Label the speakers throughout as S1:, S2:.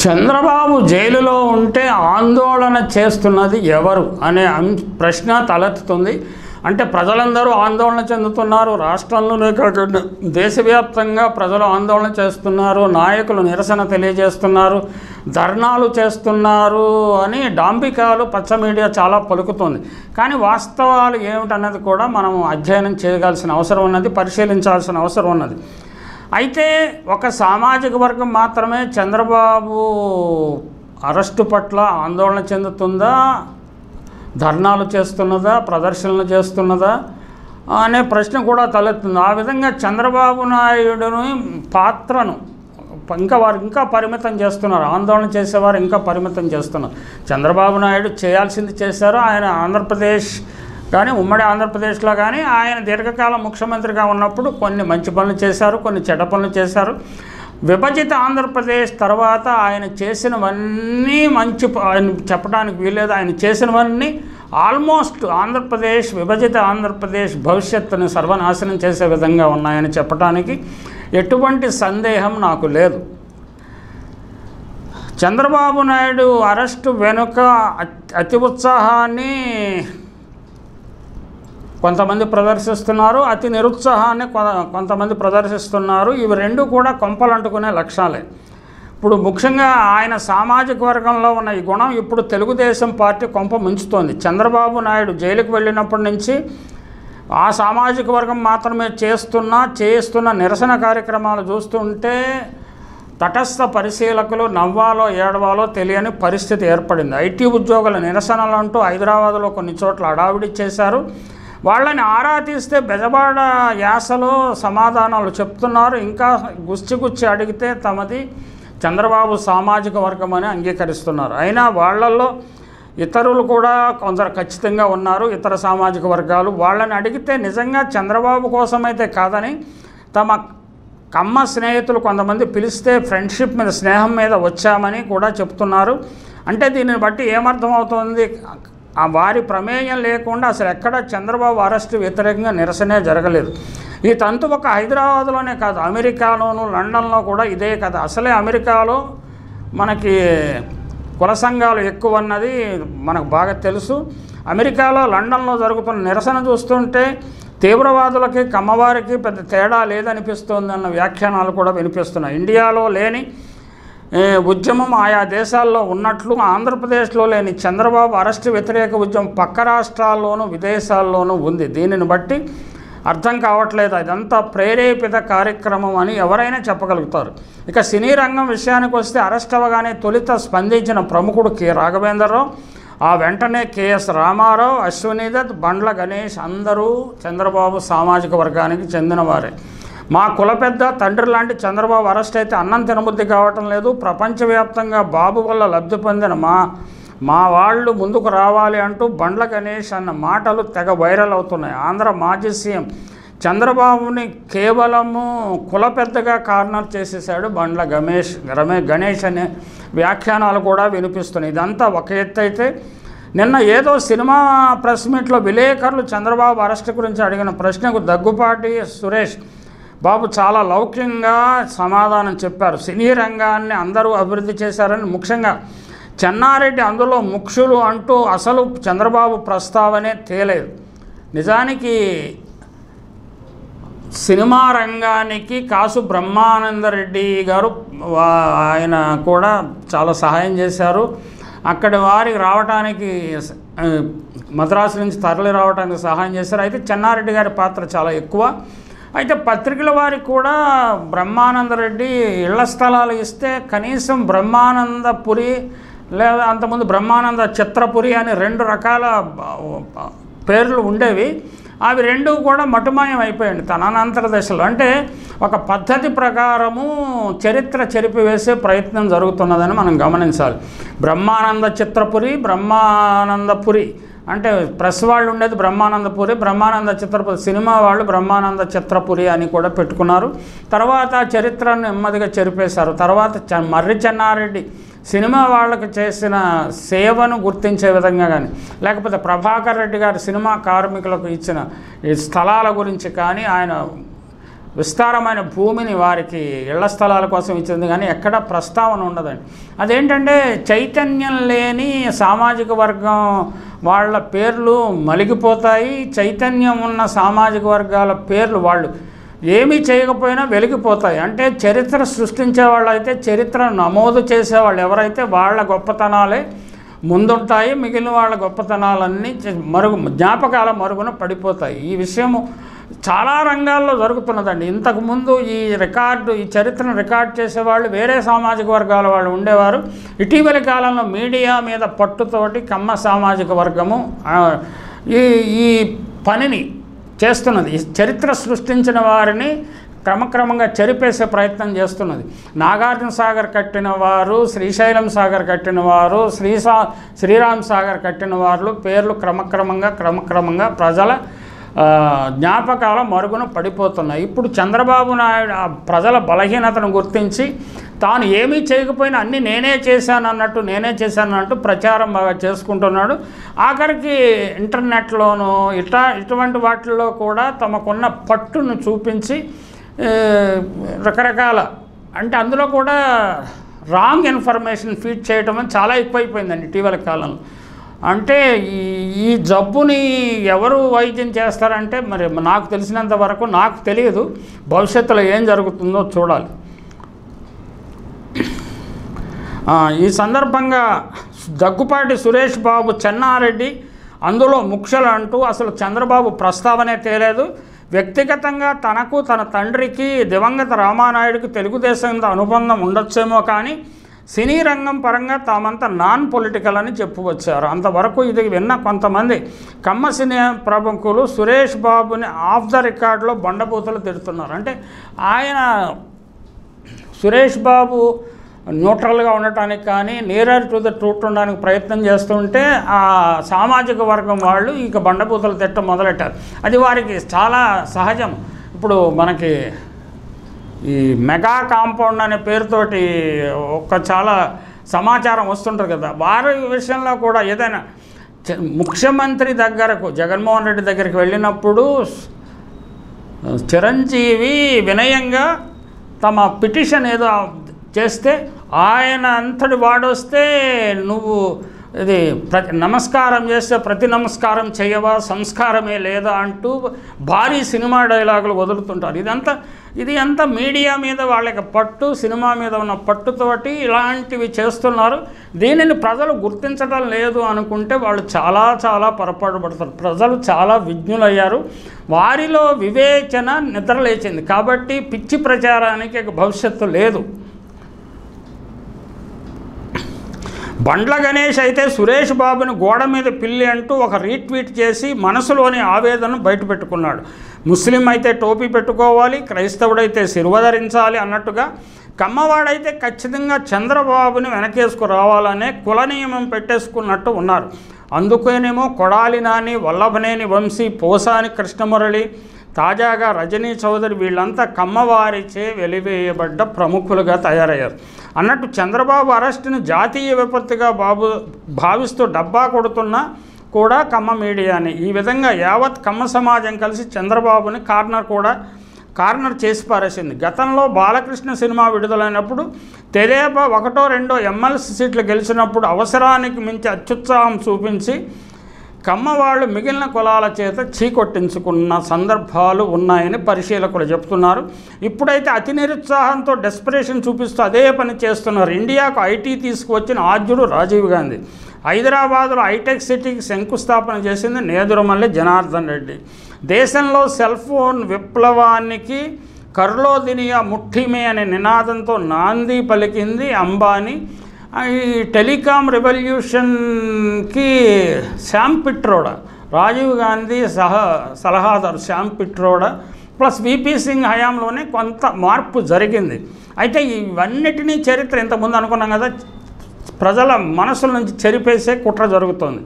S1: చంద్రబాబు జైలులో ఉంటే ఆందోళన చేస్తున్నది ఎవరు అనే అం- ప్రశ్న తలెత్తుతుంది అంటే ప్రజలందరూ ఆందోళన చెందుతున్నారు రాష్ట్రంలోనే కాకుండా దేశవ్యాప్తంగా ప్రజలు ఆందోళన చేస్తున్నారు నాయకులు నిరసన తెలియజేస్తున్నారు ధర్నాలు చేస్తున్నారు అని డాంబికాలు పచ్చ మీడియా చాలా పలుకుతుంది కానీ వాస్తవాలు ఏమిటన్నది కూడా మనం అధ్యయనం చేయగలసిన అవసరం ఉన్నది పరిశీలించాల్సిన అవసరం ఉన్నది అయితే ఒక సామాజిక వర్గం మాత్రమే చంద్రబాబు అరెస్టు పట్ల ఆందోళన చెందుతుందా ధర్నాలు చేస్తున్నదా ప్రదర్శనలు చేస్తున్నదా అనే ప్రశ్న కూడా తలెత్తుంది ఆ విధంగా చంద్రబాబు నాయుడుని పాత్రను ఇంకా వారు ఇంకా పరిమితం చేస్తున్నారు ఆందోళన చేసేవారు ఇంకా పరిమితం చేస్తున్నారు చంద్రబాబు నాయుడు చేయాల్సింది చేశారు ఆయన ఆంధ్రప్రదేశ్ కానీ ఉమ్మడి ఆంధ్రప్రదేశ్లో కానీ ఆయన దీర్ఘకాలం ముఖ్యమంత్రిగా ఉన్నప్పుడు కొన్ని మంచి పనులు చేశారు కొన్ని చెడ్డ పనులు చేశారు విభజిత ఆంధ్రప్రదేశ్ తర్వాత ఆయన చేసినవన్నీ మంచి ప- ఆయన చెప్పడానికి వీల్లేదు ఆయన చేసినవన్నీ ఆల్మోస్ట్ ఆంధ్రప్రదేశ్ విభజిత ఆంధ్రప్రదేశ్ భవిష్యత్తుని సర్వనాశనం చేసే విధంగా ఉన్నాయని చెప్పడానికి ఎటువంటి సందేహం నాకు లేదు చంద్రబాబు నాయుడు అరెస్టు వెనుక అతి- అతి ఉత్సాహాన్ని కొంతమంది ప్రదర్శిస్తున్నారు అతి నిరుత్సాహాన్ని కొ- కొంతమంది ప్రదర్శిస్తున్నారు ఇవి రెండు కూడా కొంపలంటుకునే లక్ష్యాలే ఇప్పుడు ముఖ్యంగా ఆయన సామాజిక వర్గంలో ఉన్న ఈ గుణం ఇప్పుడు తెలుగుదేశం పార్టీ కొంప ముంచుతోంది చంద్రబాబు నాయుడు జైలుకు వెళ్ళినప్పటి నుంచి ఆ సామాజిక వర్గం మాత్రమే చేస్తున్న చేస్తున్న నిరసన కార్యక్రమాలు చూస్తుంటే తటస్థ పరిశీలకులు నవ్వాలో ఏడవాలో తెలియని పరిస్థితి ఏర్పడింది ఐటీ ఉద్యోగుల నిరసనలు అంటూ హైదరాబాద్లో కొన్ని చోట్ల హడావిడి చేశారు వాళ్ళని ఆరా తీస్తే బెజవాడ యాసలో సమాధానాలు చెప్తున్నారు ఇంకా గుచ్చి గుచ్చి అడిగితే తమది చంద్రబాబు సామాజిక వర్గం అని అంగీకరిస్తున్నారు అయినా వాళ్ళల్లో ఇతరులు కూడా కొందరు ఖచ్చితంగా ఉన్నారు ఇతర సామాజిక వర్గాలు వాళ్ళని అడిగితే నిజంగా చంద్రబాబు కోసమైతే కాదని తమ కమ్మ స్నేహితులు కొంతమంది పిలిస్తే ఫ్రెండ్షిప్ మీద స్నేహం మీద వచ్చామని కూడా చెప్తున్నారు అంటే దీనిని బట్టి ఏమర్థమవుతుంది ఆ వారి ప్రమేయం లేకుండా అసలు ఎక్కడ చంద్రబాబు అరెస్టు వ్యతిరేకంగా నిరసనే జరగలేదు ఈ తంతు ఒక హైదరాబాద్లోనే కాదు అమెరికాలోను లండన్లో కూడా ఇదే కథ అసలే అమెరికాలో మనకి కుల సంఘాలు ఎక్కువ అన్నది మనకు బాగా తెలుసు అమెరికాలో లండన్లో జరుగుతున్న నిరసన చూస్తుంటే తీవ్రవాదులకి కమ్మవారికి పెద్ద తేడా లేదనిపిస్తోంది అన్న వ్యాఖ్యానాలు కూడా వినిపిస్తున్నాయి ఇండియాలో లేని ఏ, ఉద్యమం ఆయా దేశాల్లో ఉన్నట్లు ఆంధ్రప్రదేశ్లో లేని చంద్రబాబు అరెస్టు వ్యతిరేక ఉద్యమం పక్క రాష్ట్రాల్లోనూ విదేశాల్లోనూ ఉంది దీనిని బట్టి అర్థం కావట్లేదు అదంతా ప్రేరేపిత కార్యక్రమం అని ఎవరైనా చెప్పగలుగుతారు ఇక సినీ రంగం విషయానికి వస్తే అరెస్ట్ అవ్వగానే తొలుత స్పందించిన ప్రముఖుడు కె రాఘవేంద్రరావు ఆ వెంటనే కెఎస్ రామారావు అశ్వనీదత్ బండ్ల గణేష్ అందరూ చంద్రబాబు సామాజిక వర్గానికి చెందినవారే మా కుల పెద్ద తండ్రి లాంటి చంద్రబాబు అరెస్ట్ అయితే అన్నం తినబుద్ధి కావటం లేదు ప్రపంచవ్యాప్తంగా బాబు వల్ల లబ్ధి పొందిన మా మా వాళ్ళు ముందుకు రావాలి అంటూ బండ్ల గణేష్ అన్న మాటలు తెగ వైరల్ అవుతున్నాయి ఆంధ్ర మాజీ సీఎం చంద్రబాబుని కేవలము కుల పెద్దగా కార్నర్ చేసేసాడు బండ్ల గమేష్ రమే గణేష్ అనే వ్యాఖ్యానాలు కూడా వినిపిస్తున్నాయి ఇదంతా ఒక ఎత్తు అయితే నిన్న ఏదో సినిమా ప్రెస్ మీట్లో విలేకరులు చంద్రబాబు అరెస్ట్ గురించి అడిగిన ప్రశ్నకు దగ్గుపాటి సురేష్ బాబు చాలా లౌక్యంగా సమాధానం చెప్పారు సినీ రంగాన్ని అందరూ అభివృద్ధి చేశారని ముఖ్యంగా చెన్నారెడ్డి అందులో ముఖ్యులు అంటూ అసలు చంద్రబాబు ప్రస్తావనే తేలేదు నిజానికి సినిమా రంగానికి కాసు బ్రహ్మానందరెడ్డి గారు వా- ఆయన కూడా చాలా సహాయం చేశారు అక్కడి వారికి రావడానికి స- ఆ, మద్రాసు నుంచి తరలి రావడానికి సహాయం చేశారు అయితే చెన్నారెడ్డి గారి పాత్ర చాలా ఎక్కువ అయితే పత్రికల వారికి కూడా బ్రహ్మానందరెడ్డి ఇళ్ల స్థలాలు ఇస్తే కనీసం బ్రహ్మానందపురి లేదా అంతకుముందు బ్రహ్మానంద చిత్రపురి అని రెండు రకాల బ- పేర్లు ఉండేవి అవి రెండు కూడా మటుమాయం అయిపోయాయి తన అనంతర దశలో అంటే ఒక పద్ధతి ప్రకారము చరిత్ర చెరిపివేసే ప్రయత్నం జరుగుతున్నదని మనం గమనించాలి బ్రహ్మానంద చిత్రపురి బ్రహ్మానందపురి అంటే ప్రెస్ వాళ్ళు ఉండేది బ్రహ్మానందపురి బ్రహ్మానంద చిత్రపురి సినిమా వాళ్ళు బ్రహ్మానంద చిత్రపురి అని కూడా పెట్టుకున్నారు తర్వాత ఆ చరిత్రను నెమ్మదిగా చెరిపేశారు తర్వాత చ- మర్రి చెన్నారెడ్డి సినిమా వాళ్ళకి చేసిన సేవను గుర్తించే విధంగా కానీ లేకపోతే ప్రభాకర్ రెడ్డి గారు సినిమా కార్మికులకు ఇచ్చిన ఈ స్థలాల గురించి కానీ ఆయన విస్తారమైన భూమిని వారికి ఇళ్ల స్థలాల కోసం ఇచ్చింది కానీ ఎక్కడ ప్రస్తావన ఉండదండి అదేంటంటే చైతన్యం లేని సామాజిక వర్గం వాళ్ళ పేర్లు మలిగిపోతాయి చైతన్యం ఉన్న సామాజిక వర్గాల పేర్లు వాళ్ళు ఏమీ చేయకపోయినా వెలిగిపోతాయి అంటే చరిత్ర సృష్టించే వాళ్ళు అయితే చరిత్ర నమోదు చేసేవాళ్ళు ఎవరైతే వాళ్ళ గొప్పతనాలే ముందుంటాయి మిగిలిన వాళ్ళ గొప్పతనాలన్నీ చ- మరుగు జ్ఞాపకాల మరుగున పడిపోతాయి ఈ విషయము చాలా రంగాల్లో జరుగుతున్నదండి ఇంతకుముందు ఈ రికార్డు ఈ చరిత్రను రికార్డ్ చేసేవాళ్ళు వేరే సామాజిక వర్గాల వాళ్ళు ఉండేవారు ఇటీవలి కాలంలో మీడియా మీద పట్టుతోటి కమ్మ సామాజిక వర్గము ఆ, ఈ ఈ పనిని చేస్తున్నది ఈ చరిత్ర సృష్టించిన వారిని క్రమక్రమంగా చెరిపేసే ప్రయత్నం చేస్తున్నది నాగార్జున సాగర్ కట్టిన వారు శ్రీశైలం సాగర్ కట్టిన వారు శ్రీసా శ్రీరామ్ సాగర్ కట్టిన వారు పేర్లు క్రమక్రమంగా క్రమక్రమంగా ప్రజల ఆ, జ్ఞాపకాల మరుగున పడిపోతున్నాయి ఇప్పుడు చంద్రబాబు నాయుడు ఆ ప్రజల బలహీనతను గుర్తించి తాను ఏమీ చేయకపోయినా అన్నీ నేనే చేశాను అన్నట్టు నేనే చేశాను అన్నట్టు ప్రచారం బాగా చేసుకుంటున్నాడు ఆఖరికి ఇంటర్నెట్లోనూ ఇట్లా ఇటువంటి వాటిల్లో కూడా తమకున్న పట్టును చూపించి ఏ, రకరకాల అంటే అందులో కూడా రాంగ్ ఇన్ఫర్మేషన్ ఫీడ్ చేయడం అని చాలా ఎక్కువైపోయిందండి ఇటీవల కాలంలో అంటే ఈ ఈ జబ్బుని ఎవరు వైద్యం చేస్తారంటే మరి నాకు తెలిసినంత వరకు నాకు తెలియదు భవిష్యత్తులో ఏం జరుగుతుందో చూడాలి ఆ, ఈ సందర్భంగా దగ్గుపాటి సురేష్ బాబు చెన్నారెడ్డి అందులో ముఖ్యులు అంటూ అసలు చంద్రబాబు ప్రస్తావనే తేలేదు వ్యక్తిగతంగా తనకు తన తండ్రికి దివంగత రామానాయుడికి తెలుగుదేశంతో అనుబంధం ఉండొచ్చేమో కానీ సినీ రంగం పరంగా తామంతా నాన్ పొలిటికల్ అని చెప్పువచ్చారు అంతవరకు ఇది విన్న కొంతమంది కమ్మ సినీ ప్రముఖులు సురేష్ బాబుని ఆఫ్ ద రికార్డులో బండబూతలు తిడుతున్నారు అంటే ఆయన సురేష్ బాబు న్యూట్రల్గా ఉండటానికి కానీ నియరర్ టు ద ట్రూత్ ఉండడానికి ప్రయత్నం చేస్తుంటే ఆ సామాజిక వర్గం వాళ్ళు ఇక బండపూతలు తిట్టం మొదలెట్టారు అది వారికి చాలా సహజం ఇప్పుడు మనకి ఈ మెగా కాంపౌండ్ అనే పేరుతోటి ఒక చాలా సమాచారం వస్తుంటుంది కదా వారి విషయంలో కూడా ఏదైనా చ- ముఖ్యమంత్రి దగ్గరకు జగన్మోహన్ రెడ్డి దగ్గరికి వెళ్ళినప్పుడు చిరంజీవి వినయంగా తమ పిటిషన్ ఏదో చేస్తే ఆయన అంతటి వాడొస్తే నువ్వు ఇది ప్రతి నమస్కారం చేస్తే ప్రతి నమస్కారం చేయవా సంస్కారమే లేదా అంటూ భారీ సినిమా డైలాగులు వదులుతుంటారు ఇదంతా ఇది అంతా మీడియా మీద వాళ్ళకి పట్టు సినిమా మీద ఉన్న పట్టుతోటి ఇలాంటివి చేస్తున్నారు దీనిని ప్రజలు గుర్తించడం లేదు అనుకుంటే వాళ్ళు చాలా చాలా పొరపాటు పడతారు ప్రజలు చాలా విజ్ఞులయ్యారు వారిలో వివేచన నిద్రలేచింది కాబట్టి పిచ్చి ప్రచారానికి ఇక భవిష్యత్తు లేదు బండ్ల గణేష్ అయితే సురేష్ బాబుని గోడ మీద పిల్లి అంటూ ఒక రీట్వీట్ చేసి మనసులోని ఆవేదనను బయటపెట్టుకున్నాడు ముస్లిం అయితే టోపీ పెట్టుకోవాలి క్రైస్తవుడైతే సిరువ ధరించాలి అన్నట్టుగా కమ్మవాడైతే ఖచ్చితంగా చంద్రబాబుని వెనకేసుకు రావాలనే కుల నియమం పెట్టేసుకున్నట్టు ఉన్నారు అందుకేనేమో కొడాలి నాని వల్లభనేని వంశీ పోసాని కృష్ణమురళి తాజాగా రజనీ చౌదరి వీళ్ళంతా కమ్మవారిచే వెలివేయబడ్డ ప్రముఖులుగా తయారయ్యారు అన్నట్టు చంద్రబాబు అరెస్టును జాతీయ విపత్తుగా బాబు భావిస్తూ డబ్బా కొడుతున్నా కూడా కమ్మ మీడియాని ఈ విధంగా యావత్ కమ్మ సమాజం కలిసి చంద్రబాబుని కార్నర్ కూడా కార్నర్ చేసి పారేసింది గతంలో బాలకృష్ణ సినిమా విడుదలైనప్పుడు తెదేపా ఒకటో రెండో ఎమ్మెల్సీ సీట్లు గెలిచినప్పుడు అవసరానికి మించి అత్యుత్సాహం చూపించి కమ్మవాళ్ళు మిగిలిన కులాల చేత చీకొట్టించుకున్న సందర్భాలు ఉన్నాయని పరిశీలకులు చెప్తున్నారు ఇప్పుడైతే అతి నిరుత్సాహంతో డెస్పరేషన్ చూపిస్తూ అదే పని చేస్తున్నారు ఇండియాకు ఐటీ తీసుకువచ్చిన ఆద్యుడు రాజీవ్ గాంధీ హైదరాబాదులో హైటెక్ సిటీకి శంకుస్థాపన చేసింది నేదురమల్లి జనార్దన్ రెడ్డి దేశంలో సెల్ ఫోన్ విప్లవానికి కర్లోదినియా ముఠిమే అనే నినాదంతో నాంది పలికింది అంబానీ ఈ టెలికాం రెవల్యూషన్కి శ్యామ్ పిట్రోడా రాజీవ్ గాంధీ సహ సలహాదారు శ్యామ్ పిట్రోడా ప్లస్ విపి సింగ్ హయాంలోనే కొంత మార్పు జరిగింది అయితే ఇవన్నిటినీ చరిత్ర ఇంతకుముందు అనుకున్నాం కదా ప్రజల మనసుల నుంచి చెరిపేసే కుట్ర జరుగుతోంది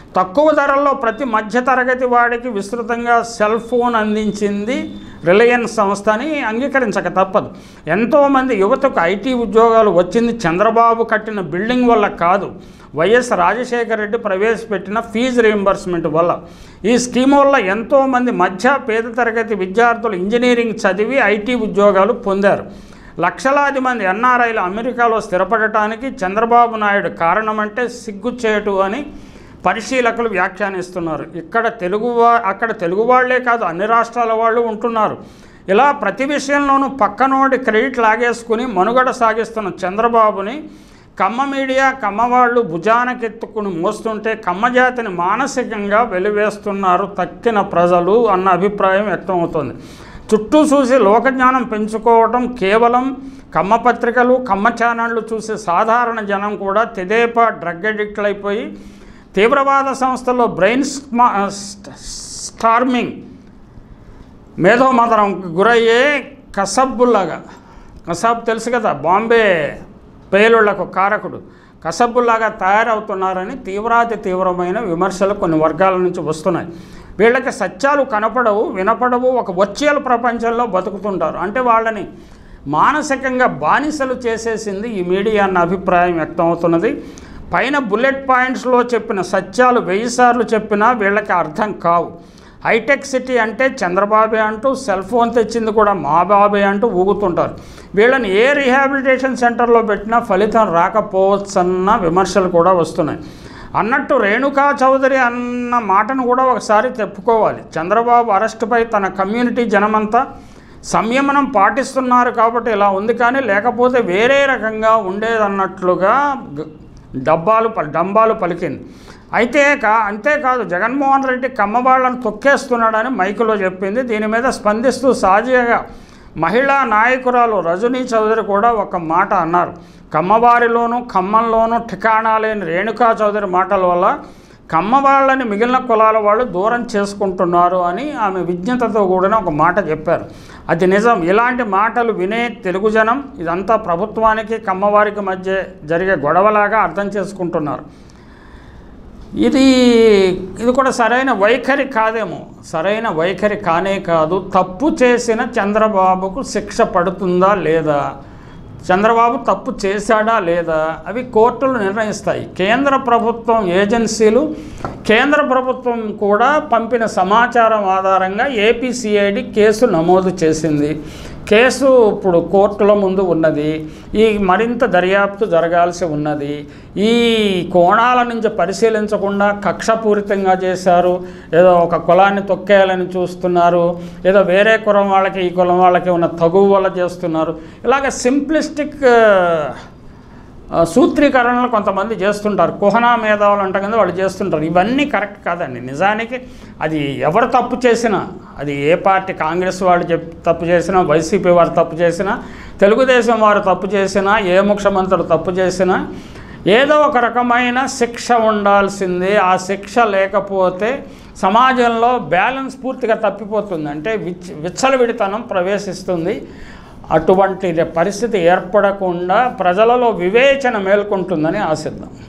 S1: తక్కువ ధరల్లో ప్రతి మధ్యతరగతి వాడికి విస్తృతంగా సెల్ ఫోన్ అందించింది రిలయన్స్ సంస్థ అని అంగీకరించక తప్పదు ఎంతోమంది యువతకు ఐటీ ఉద్యోగాలు వచ్చింది చంద్రబాబు కట్టిన బిల్డింగ్ వల్ల కాదు వైఎస్ రాజశేఖర రెడ్డి ప్రవేశపెట్టిన ఫీజు రీయింబర్స్మెంట్ వల్ల ఈ స్కీమ్ వల్ల ఎంతోమంది మధ్య పేద తరగతి విద్యార్థులు ఇంజనీరింగ్ చదివి ఐటీ ఉద్యోగాలు పొందారు లక్షలాది మంది ఎన్ఆర్ఐలు అమెరికాలో స్థిరపడటానికి చంద్రబాబు నాయుడు కారణమంటే సిగ్గుచేటు అని పరిశీలకులు వ్యాఖ్యానిస్తున్నారు ఇక్కడ తెలుగు వా- అక్కడ తెలుగు వాళ్ళే కాదు అన్ని రాష్ట్రాల వాళ్ళు ఉంటున్నారు ఇలా ప్రతి విషయంలోనూ పక్కనోడి క్రెడిట్ లాగేసుకుని మనుగడ సాగిస్తున్న చంద్రబాబుని కమ్మ మీడియా కమ్మవాళ్ళు భుజానకెత్తుకుని మోస్తుంటే కమ్మ జాతిని మానసికంగా వెలివేస్తున్నారు తక్కిన ప్రజలు అన్న అభిప్రాయం వ్యక్తమవుతోంది చుట్టూ చూసి లోకజ్ఞానం పెంచుకోవటం కేవలం కమ్మ పత్రికలు కమ్మ ఛానళ్ళు చూసే సాధారణ జనం కూడా తెదేపా డ్రగ్ అడిక్ట్లు అయిపోయి తీవ్రవాద సంస్థల్లో బ్రెయిన్ స్మా స్టార్మింగ్ మేధోమదనం గురయ్యే కసబ్బుల్లాగా కసబ్ తెలుసు కదా బాంబే పేలుళ్లకు కారకుడు కసబ్బుల్లాగా తయారవుతున్నారని తీవ్రాతి తీవ్రమైన విమర్శలు కొన్ని వర్గాల నుంచి వస్తున్నాయి వీళ్ళకి సత్యాలు కనపడవు వినపడవు ఒక వర్చువల్ ప్రపంచంలో బతుకుతుంటారు అంటే వాళ్ళని మానసికంగా బానిసలు చేసేసింది ఈ మీడియా అన్న అభిప్రాయం వ్యక్తమవుతున్నది పైన బుల్లెట్ పాయింట్స్లో చెప్పిన సత్యాలు వెయ్యి సార్లు చెప్పినా వీళ్ళకి అర్థం కావు హైటెక్ సిటీ అంటే చంద్రబాబే అంటూ సెల్ ఫోన్ తెచ్చింది కూడా మా బాబే అంటూ ఊగుతుంటారు వీళ్ళని ఏ రీహాబిలిటేషన్ సెంటర్లో పెట్టినా ఫలితం రాకపోవచ్చన్న విమర్శలు కూడా వస్తున్నాయి అన్నట్టు రేణుకా చౌదరి అన్న మాటను కూడా ఒకసారి చెప్పుకోవాలి చంద్రబాబు అరెస్టుపై తన కమ్యూనిటీ జనమంతా సంయమనం పాటిస్తున్నారు కాబట్టి ఇలా ఉంది కానీ లేకపోతే వేరే రకంగా ఉండేదన్నట్లుగా గ- డబ్బాలు ప- డంబాలు పలికింది అయితే కా అంతేకాదు జగన్మోహన్ రెడ్డి కమ్మవాళ్ళను తొక్కేస్తున్నాడని మైకులో చెప్పింది దీని మీద స్పందిస్తూ సహజంగా మహిళా నాయకురాలు రజనీ చౌదరి కూడా ఒక మాట అన్నారు కమ్మవారిలోనూ ఖమ్మంలోనూ ఠికాణా లేని రేణుకా చౌదరి మాటల వల్ల కమ్మవాళ్ళని మిగిలిన కులాల వాళ్ళు దూరం చేసుకుంటున్నారు అని ఆమె విజ్ఞతతో కూడిన ఒక మాట చెప్పారు అది నిజం ఇలాంటి మాటలు వినే తెలుగు జనం ఇదంతా ప్రభుత్వానికి కమ్మవారికి మధ్య జరిగే గొడవలాగా అర్థం చేసుకుంటున్నారు ఇది ఇది కూడా సరైన వైఖరి కాదేమో సరైన వైఖరి కానే కాదు తప్పు చేసిన చంద్రబాబుకు శిక్ష పడుతుందా లేదా చంద్రబాబు తప్పు చేశాడా లేదా అవి కోర్టులు నిర్ణయిస్తాయి కేంద్ర ప్రభుత్వం ఏజెన్సీలు కేంద్ర ప్రభుత్వం కూడా పంపిన సమాచారం ఆధారంగా ఏపీసీఐడి కేసు నమోదు చేసింది కేసు ఇప్పుడు కోర్టుల ముందు ఉన్నది ఈ మరింత దర్యాప్తు జరగాల్సి ఉన్నది ఈ కోణాల నుంచి పరిశీలించకుండా కక్షపూరితంగా చేశారు ఏదో ఒక కులాన్ని తొక్కేయాలని చూస్తున్నారు ఏదో వేరే కులం వాళ్ళకి ఈ కులం వాళ్ళకి ఉన్న తగువ వల్ల చేస్తున్నారు ఇలాగ సింప్లిస్టిక్ ఆ, సూత్రీకరణలు కొంతమంది చేస్తుంటారు కుహనా మేధావులు అంటాం కదా వాళ్ళు చేస్తుంటారు ఇవన్నీ కరెక్ట్ కాదండి నిజానికి అది ఎవరు తప్పు చేసినా అది ఏ పార్టీ కాంగ్రెస్ వాళ్ళు చెప్ తప్పు చేసినా వైసీపీ వారు తప్పు చేసినా తెలుగుదేశం వారు తప్పు చేసినా ఏ ముఖ్యమంత్రులు తప్పు చేసినా ఏదో ఒక రకమైన శిక్ష ఉండాల్సిందే ఆ శిక్ష లేకపోతే సమాజంలో బ్యాలెన్స్ పూర్తిగా తప్పిపోతుంది అంటే విచ్ విచ్చలవిడితనం ప్రవేశిస్తుంది అటువంటి పరిస్థితి ఏర్పడకుండా ప్రజలలో వివేచన మేల్కొంటుందని ఆశిద్దాం